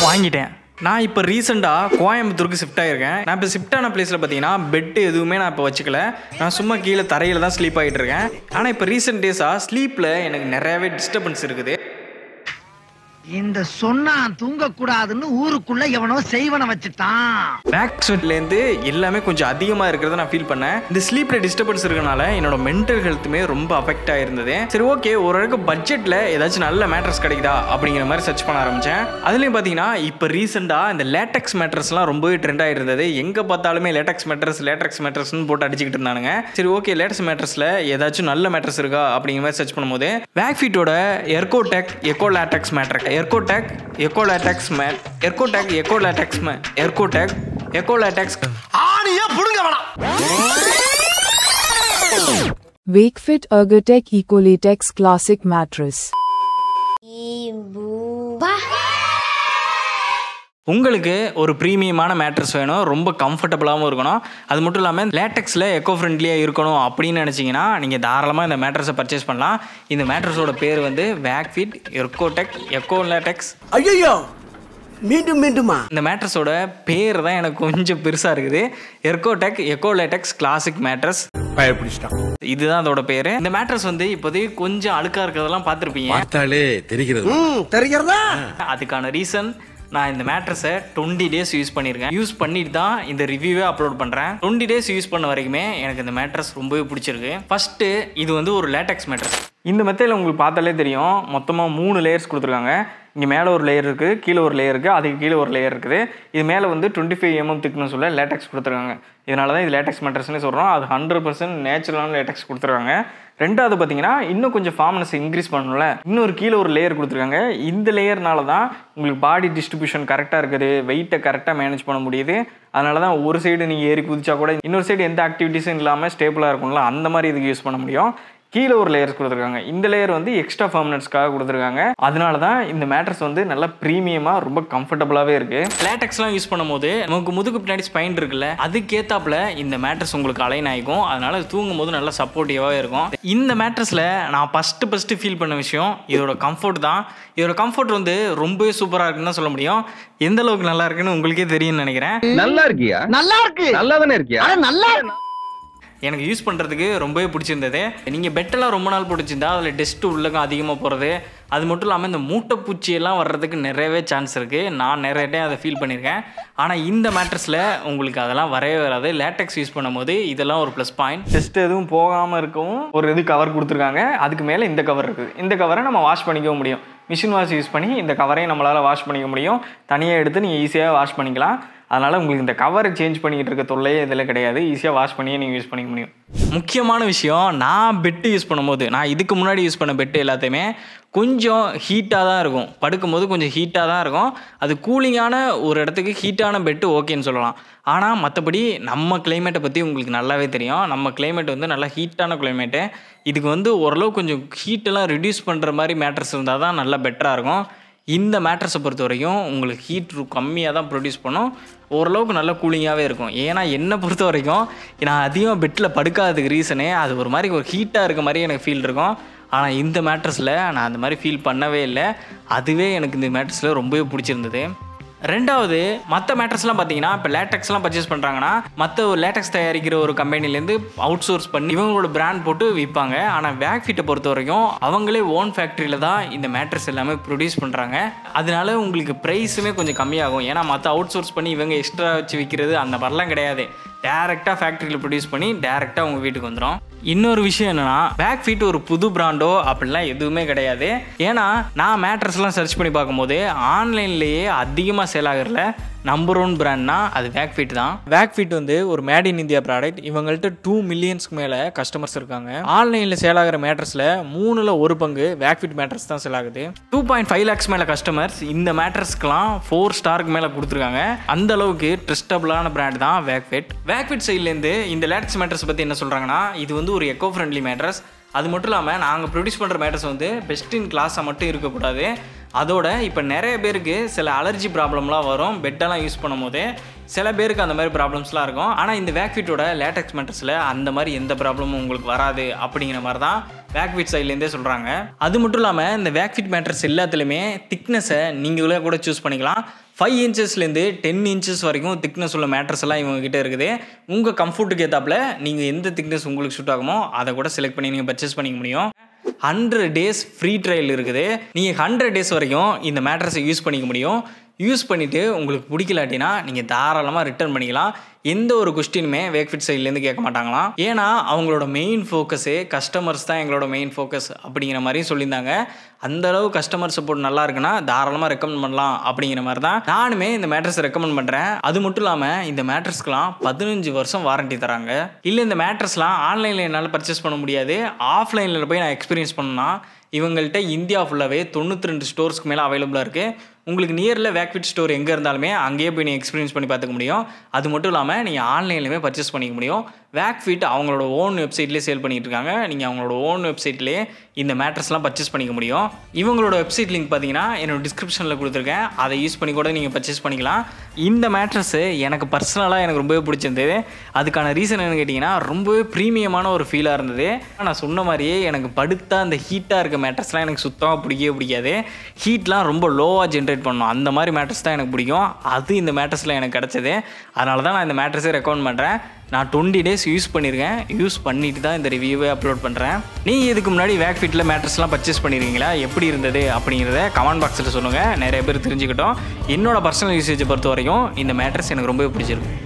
வாங்கிட்டேன் நான் இப்போ ரீசெண்டாக கோயம்புத்தூருக்கு ஷிஃப்ட் ஆகிருக்கேன் நான் இப்போ ஷிஃப்ட் ஆன பிளேஸில் பார்த்தீங்கன்னா பெட்டு எதுவுமே நான் இப்போ வச்சுக்கல நான் சும்மா கீழே தரையில் தான் ஸ்லீப் ஆகிட்டு இருக்கேன் ஆனால் இப்போ ரீசெண்ட் டேஸாக ஸ்லீப்பில் எனக்கு நிறையவே டிஸ்டர்பன்ஸ் இருக்குது இந்த சொன்னா தூங்க கூடாதுன்னு ஊருக்குள்ள எவனோ செய்வன வச்சுட்டான் பேக் ஸ்வெட்லேருந்து எல்லாமே கொஞ்சம் அதிகமாக இருக்கிறத நான் ஃபீல் பண்ணேன் இந்த ஸ்லீப்பில் டிஸ்டர்பன்ஸ் இருக்கனால என்னோட மென்டல் ஹெல்த்துமே ரொம்ப அஃபெக்ட் ஆயிருந்தது சரி ஓகே ஓரளவுக்கு பட்ஜெட்டில் ஏதாச்சும் நல்ல மேட்ரஸ் கிடைக்குதா அப்படிங்கிற மாதிரி சர்ச் பண்ண ஆரம்பித்தேன் அதுலேயும் பார்த்தீங்கன்னா இப்போ ரீசெண்டாக இந்த லேட்டக்ஸ் மேட்ரஸ்லாம் ரொம்பவே ட்ரெண்ட் ஆயிருந்தது எங்கே பார்த்தாலுமே லேட்டக்ஸ் மேட்ரஸ் லேட்டக்ஸ் மேட்ரஸ்னு போட்டு அடிச்சுக்கிட்டு இருந்தானுங்க சரி ஓகே லேட்டக்ஸ் மேட்ரஸில் ஏதாச்சும் நல்ல மேட்ரஸ் இருக்கா அப்படிங்கிற மாதிரி சர்ச் பண்ணும்போது வேக்ஃபீட்டோட Ergotec eco latex mattress Ergotec eco latex mattress Ergotec eco latex மே எர்கோடெக் எக்கோ லேட்டக்ஸ் ஆணிய புடுங்க வேணாம் Wakefit Ergotech Ecolatex Classic Mattress. உங்களுக்கு ஒரு ப்ரீமியமான மேட்ரஸ் வேணும் ரொம்ப கம்ஃபர்டபுளாகவும் இருக்கணும் அது மட்டும் இல்லாமல் லேட்டக்ஸில் எக்கோ ஃப்ரெண்ட்லியாக இருக்கணும் அப்படின்னு நினச்சிங்கன்னா நீங்கள் தாராளமாக இந்த மேட்ரஸை பர்ச்சேஸ் பண்ணலாம் இந்த மேட்ரஸோட பேர் வந்து வேக்ஃபிட் எர்கோடெக் எக்கோ லேட்டக்ஸ் ஐயோ மீண்டும் மீண்டுமா இந்த மேட்ரஸோட பேர் தான் எனக்கு கொஞ்சம் பெருசாக இருக்குது Ergotec eco latex classic mattress பயப்பிடிச்சிட்டான் இதுதான் அதோட பேர் இந்த மேட்ரஸ் வந்து இப்போதைக்கு கொஞ்சம் அழுக்காக இருக்கிறதெல்லாம் பார்த்துருப்பீங்க பார்த்தாலே தெரிகிறது ம் தெரிகிறதா அதுக்கான ரீசன் நான் இந்த மேட்ரஸை டுவெண்ட்டி டேஸ் யூஸ் பண்ணியிருக்கேன் யூஸ் பண்ணிட்டு தான் இந்த ரிவ்யூவே அப்லோட் பண்ணுறேன் டுவெண்ட்டி டேஸ் யூஸ் பண்ண வரைக்குமே எனக்கு இந்த மேட்ரஸ் ரொம்பவே பிடிச்சிருக்கு ஃபஸ்ட்டு இது வந்து ஒரு லேட்டக்ஸ் மேட்ரஸ் இந்த மெத்தையில் உங்களுக்கு பார்த்தாலே தெரியும் மொத்தமாக மூணு லேயர்ஸ் கொடுத்துருக்காங்க இங்கே மேலே ஒரு லேயர் இருக்குது கீழே ஒரு லேயர் இருக்குது அதுக்கு கீழே ஒரு லேயர் இருக்குது இது மேலே வந்து டுவெண்ட்டி ஃபைவ் எம்எம் திக்னஸ் உள்ள லேட்டக்ஸ் கொடுத்துருக்காங்க இதனால தான் இது லேட்டக்ஸ் மேட்ரஸ்னு சொல்கிறோம் அது ஹண்ட்ரட் பர்சன்ட் நேச்சுரலான லேட்டக்ஸ் கொடுத்துருக்காங்க ரெண்டாவது பார்த்தீங்கன்னா இன்னும் கொஞ்சம் ஃபார்ம்னஸ் இன்க்ரீஸ் பண்ணணும்ல இன்னொரு கீழே ஒரு லேயர் கொடுத்துருக்காங்க இந்த லேயர்னால தான் உங்களுக்கு பாடி டிஸ்ட்ரிபியூஷன் கரெக்டாக இருக்குது வெயிட்டை கரெக்டாக மேனேஜ் பண்ண முடியுது அதனால தான் ஒரு சைடு நீங்கள் ஏறி குதிச்சா கூட இன்னொரு சைடு எந்த ஆக்டிவிட்டீஸும் இல்லாமல் ஸ்டேபிளாக இருக்கும்ல அந்த மாதிரி இதுக்கு யூஸ் பண்ண முடியும் கீழே ஒரு லேயர்ஸ் கொடுத்துருக்காங்க இந்த லேயர் வந்து எக்ஸ்ட்ரா ஃபர்மனன்ஸ்க்காக கொடுத்துருக்காங்க அதனால தான் இந்த மேட்ரஸ் வந்து நல்லா ப்ரீமியமாக ரொம்ப கம்ஃபர்டபுளாகவே இருக்கு லேட்டக்ஸ்லாம் யூஸ் பண்ணும்போது நமக்கு முதுகு பின்னாடி ஸ்பைன் இருக்குல்ல அதுக்கேத்தாப்புல இந்த மேட்ரஸ் உங்களுக்கு அலைன் ஆகிக்கும் அதனால அது தூங்கும் போது நல்லா சப்போர்ட்டிவாகவே இருக்கும் இந்த மேட்ரஸில் நான் ஃபஸ்ட்டு ஃபஸ்ட்டு ஃபீல் பண்ண விஷயம் இதோட கம்ஃபர்ட் தான் இதோட கம்ஃபர்ட் வந்து ரொம்பவே சூப்பராக இருக்குன்னு தான் சொல்ல முடியும் எந்த அளவுக்கு நல்லா இருக்குன்னு உங்களுக்கே தெரியும்னு நினைக்கிறேன் நல்லா இருக்கியா நல்லா இருக்கு நல்லா தானே இருக்கியா அட நல்லா எனக்கு யூஸ் பண்ணுறதுக்கு ரொம்பவே பிடிச்சிருந்தது நீங்கள் பெட்டெல்லாம் ரொம்ப நாள் பிடிச்சிருந்தா அதில் டெஸ்ட்டு உள்ளகம் அதிகமாக போகிறது அது மட்டும் இல்லாமல் இந்த மூட்டைப்பூச்சியெல்லாம் வர்றதுக்கு நிறையவே சான்ஸ் இருக்குது நான் நிறைய டைம் அதை ஃபீல் பண்ணியிருக்கேன் ஆனால் இந்த மேட்ரஸில் உங்களுக்கு அதெல்லாம் வரவே வராது லேட்டக்ஸ் யூஸ் பண்ணும்போது இதெல்லாம் ஒரு ப்ளஸ் பாயிண்ட் டெஸ்ட் எதுவும் போகாமல் இருக்கவும் ஒரு இது கவர் கொடுத்துருக்காங்க அதுக்கு மேலே இந்த கவர் இருக்குது இந்த கவரை நம்ம வாஷ் பண்ணிக்கவும் முடியும் மிஷின் வாஷ் யூஸ் பண்ணி இந்த கவரையும் நம்மளால் வாஷ் பண்ணிக்க முடியும் தனியாக எடுத்து நீங்கள் ஈஸியாக வாஷ் பண்ணிக்கலாம் அதனால் உங்களுக்கு இந்த கவரை சேஞ்ச் பண்ணிக்கிட்டு இருக்க தொல்லையே இதில் கிடையாது ஈஸியாக வாஷ் பண்ணியே நீங்கள் யூஸ் பண்ணிக்க முடியும் முக்கியமான விஷயம் நான் பெட்டு யூஸ் பண்ணும்போது நான் இதுக்கு முன்னாடி யூஸ் பண்ண பெட்டு எல்லாத்தையுமே கொஞ்சம் ஹீட்டாக தான் இருக்கும் படுக்கும்போது கொஞ்சம் ஹீட்டாக தான் இருக்கும் அது கூலிங்கான ஒரு இடத்துக்கு ஹீட்டான பெட்டு ஓகேன்னு சொல்லலாம் ஆனால் மற்றபடி நம்ம கிளைமேட்டை பற்றி உங்களுக்கு நல்லாவே தெரியும் நம்ம கிளைமேட் வந்து நல்லா ஹீட்டான கிளைமேட்டு இதுக்கு வந்து ஓரளவு கொஞ்சம் ஹீட்டெல்லாம் ரிடியூஸ் பண்ணுற மாதிரி மேட்ரஸ் இருந்தால் தான் நல்லா பெட்டராக இருக்கும் இந்த மேட்ரஸை பொறுத்த வரைக்கும் உங்களுக்கு ஹீட் கம்மியாக தான் ப்ரொடியூஸ் பண்ணும் ஓரளவுக்கு நல்ல கூலிங்காகவே இருக்கும் ஏன்னா என்னை பொறுத்த வரைக்கும் நான் அதிகமாக பெட்டில் படுக்காததுக்கு ரீசனே அது ஒரு மாதிரி ஒரு ஹீட்டாக இருக்க மாதிரி எனக்கு ஃபீல் இருக்கும் ஆனால் இந்த மேட்ரஸில் நான் அந்த மாதிரி ஃபீல் பண்ணவே இல்லை அதுவே எனக்கு இந்த மேட்ரஸில் ரொம்பவே பிடிச்சிருந்தது ரெண்டாவது மற்ற மேட்ரஸ்லாம் பார்த்தீங்கன்னா இப்போ லேட்டக்ஸ்லாம் பர்ச்சேஸ் பண்ணுறாங்கன்னா மற்ற ஒரு லேட்டக்ஸ் தயாரிக்கிற ஒரு கம்பெனிலேருந்து அவுட் சோர்ஸ் பண்ணி இவங்களோட பிராண்ட் போட்டு விற்பாங்க ஆனால் வேக்ஃபிட்டை பொறுத்த வரைக்கும் அவங்களே ஓன் ஃபேக்ட்ரியில் தான் இந்த மேட்ரஸ் எல்லாமே ப்ரொடியூஸ் பண்ணுறாங்க அதனால உங்களுக்கு ப்ரைஸுமே கொஞ்சம் கம்மியாகும் ஏன்னா மற்ற அவுட் சோர்ஸ் பண்ணி இவங்க எக்ஸ்ட்ரா வச்சு விற்கிறது அந்த மாதிரிலாம் கிடையாது டேரெக்டாக ஃபேக்ட்ரியில் ப்ரொடியூஸ் பண்ணி டேரெக்டாக உங்கள் வீட்டுக்கு வந்துடும் இன்னொரு விஷயம் என்னன்னா பேக் ஃபீட் ஒரு புது பிராண்டோ அப்படிலாம் எதுவுமே கிடையாது ஏன்னா நான் மேட்ரஸ்லாம் சர்ச் பண்ணி பார்க்கும்போது ஆன்லைன்லேயே அதிகமாக சேல் ஆகிறல நம்பர் ஒன் பிராண்ட்னா அது வேக் ஃபீட் தான் வேக் ஃபீட் வந்து ஒரு மேட் இன் இந்தியா ப்ராடக்ட் இவங்கள்ட்ட டூ மில்லியன்ஸ்க்கு மேலே கஸ்டமர்ஸ் இருக்காங்க ஆன்லைனில் சேல் ஆகிற மேட்ரஸில் மூணில் ஒரு பங்கு வேக் ஃபீட் மேட்ரஸ் தான் சேல் ஆகுது டூ பாயிண்ட் ஃபைவ் லேக்ஸ் மேலே கஸ்டமர்ஸ் இந்த மேட்ரஸ்க்குலாம் ஃபோர் ஸ்டாருக்கு மேலே கொடுத்துருக்காங்க அந்த அளவுக்கு ட்ரஸ்டபுளான பிராண்ட் தான் வேக் ஃபிட் வேக் ஃபிட் சைட்லேருந்து இந்த லேட்டக்ஸ் மேட்ரஸ் பற்றி என்ன சொல்கிறாங்கன்னா இது வந்து ஒரு எக்கோ ஃப்ரெண்ட்லி மேட்ரஸ் அது மட்டும் இல்லாமல் நாங்கள் ப்ரொடியூஸ் பண்ணுற மேட்டர்ஸ் வந்து பெஸ்ட் இன் கிளாஸாக மட்டும் இருக்கக்கூடாது அதோட இப்போ நிறைய பேருக்கு சில அலர்ஜி ப்ராப்ளம்லாம் வரும் பெட்டெல்லாம் யூஸ் பண்ணும்போது சில பேருக்கு அந்த மாதிரி ப்ராப்ளம்ஸ்லாம் இருக்கும் ஆனால் இந்த வேக்ஃபிட்டோட லேட்டக்ஸ் மேட்டர்ஸில் அந்த மாதிரி எந்த ப்ராப்ளமும் உங்களுக்கு வராது அப்படிங்கிற மாதிரி தான் வேக்ஃபிட் சைட்லேருந்தே சொல்கிறாங்க அது மட்டும் இல்லாமல் இந்த வேக்ஃபிட் மேட்டர்ஸ் எல்லாத்துலேயுமே திக்னஸை நீங்களே கூட சூஸ் பண்ணிக்கலாம் ஃபைவ் இன்ச்சஸ்லேருந்து டென் இன்ச்சஸ் வரைக்கும் திக்னஸ் உள்ள மேட்ரஸ் எல்லாம் இவங்க கிட்ட இருக்குது உங்கள் கம்ஃபர்ட்டுக்கு ஏற்றாப்புல நீங்கள் எந்த திக்னஸ் உங்களுக்கு சூட் ஆகுமோ அதை கூட செலக்ட் பண்ணி நீங்கள் பர்ச்சேஸ் பண்ணிக்க முடியும் ஹண்ட்ரட் டேஸ் ஃப்ரீ ட்ரையல் இருக்குது நீங்கள் ஹண்ட்ரட் டேஸ் வரைக்கும் இந்த மேட்ரஸை யூஸ் பண்ணிக்க முடியும் யூஸ் பண்ணிவிட்டு உங்களுக்கு பிடிக்கலாட்டினா நீங்கள் தாராளமாக ரிட்டர்ன் பண்ணிக்கலாம் எந்த ஒரு கொஸ்டினுமே வேக்ஃபிட் சைட்லேருந்து கேட்க மாட்டாங்களாம் ஏன்னா அவங்களோட மெயின் ஃபோக்கஸே கஸ்டமர்ஸ் தான் எங்களோட மெயின் ஃபோக்கஸ் அப்படிங்கிற மாதிரியும் சொல்லியிருந்தாங்க அந்த அளவு கஸ்டமர் சப்போர்ட் நல்லா இருக்குன்னா தாராளமாக ரெக்கமெண்ட் பண்ணலாம் அப்படிங்கிற மாதிரி தான் நானுமே இந்த மேட்ரஸ் ரெக்கமெண்ட் பண்ணுறேன் அது மட்டும் இல்லாமல் இந்த மேட்ரஸ்க்கெலாம் பதினஞ்சு வருஷம் வாரண்டி தராங்க இல்லை இந்த மேட்ரஸ்லாம் ஆன்லைனில் என்னால் பர்ச்சேஸ் பண்ண முடியாது ஆஃப்லைனில் போய் நான் எக்ஸ்பீரியன்ஸ் பண்ணணும்னா இவங்கள்ட்ட இந்தியா ஃபுல்லாகவே தொண்ணூற்றி ரெண்டு ஸ்டோர்ஸ்க்கு மேலே அவைலபிளாக இருக்குது உங்களுக்கு நியரில் வேக்ஃபிட் ஸ்டோர் எங்கே இருந்தாலுமே அங்கேயே போய் நீங்கள் எக்ஸ்பீரியன்ஸ் பண்ணி பார்த்துக்க முடியும் அது மட்டும் இல்லாமல் நீங்கள் ஆன்லைன்லேயுமே பர்ச்சேஸ் பண்ணிக்க முடியும் வேக்ஃபிட் அவங்களோட ஓன் வெப்சைட்லேயே சேல் பண்ணிட்டு இருக்காங்க நீங்கள் அவங்களோட ஓன் வெப்சைட்லேயே இந்த மேட்ரஸ்லாம் பர்ச்சேஸ் பண்ணிக்க முடியும் இவங்களோட வெப்சைட் லிங்க் பார்த்தீங்கன்னா என்னோட டிஸ்கிரிப்ஷனில் கொடுத்துருக்கேன் அதை யூஸ் பண்ணி கூட நீங்கள் பர்ச்சேஸ் பண்ணிக்கலாம் இந்த மேட்ரஸ்ஸு எனக்கு பர்சனலாக எனக்கு ரொம்பவே பிடிச்சிருந்தது அதுக்கான ரீசன் என்னன்னு கேட்டிங்கன்னா ரொம்பவே ப்ரீமியமான ஒரு ஃபீலாக இருந்தது நான் சொன்ன மாதிரியே எனக்கு படுத்தா அந்த ஹீட்டாக இருக்க மேட்ரஸ்லாம் எனக்கு சுத்தமாக பிடிக்கவே பிடிக்காது ஹீட்லாம் ரொம்ப லோவாக ஜென்ரேட் பண்ணணும் அந்த மாதிரி மேட்ரஸ் தான் எனக்கு பிடிக்கும் அது இந்த மேட்ரஸில் எனக்கு கிடச்சிது அதனால தான் நான் இந்த மேட்ரஸே ரெக்கமெண்ட் பண்ணுறேன் நான் டுவெண்ட்டி டேஸ் யூஸ் பண்ணியிருக்கேன் யூஸ் பண்ணிட்டு தான் இந்த ரிவ்யூவே அப்லோட் பண்ணுறேன் நீங்கள் இதுக்கு முன்னாடி வேக் ஃபிட்டில் மேட்ரஸ்லாம் பர்ச்சேஸ் பண்ணியிருக்கீங்களா எப்படி இருந்தது அப்படிங்கிறத கமெண்ட் பாக்ஸில் சொல்லுங்கள் நிறைய பேர் தெரிஞ்சுக்கிட்டோம் என்னோட பர்சனல் யூசேஜை பொறுத்த வரைக்கும் இந்த மேட்ரஸ் எனக்கு ரொம்பவே பிடிச்சிருக்கு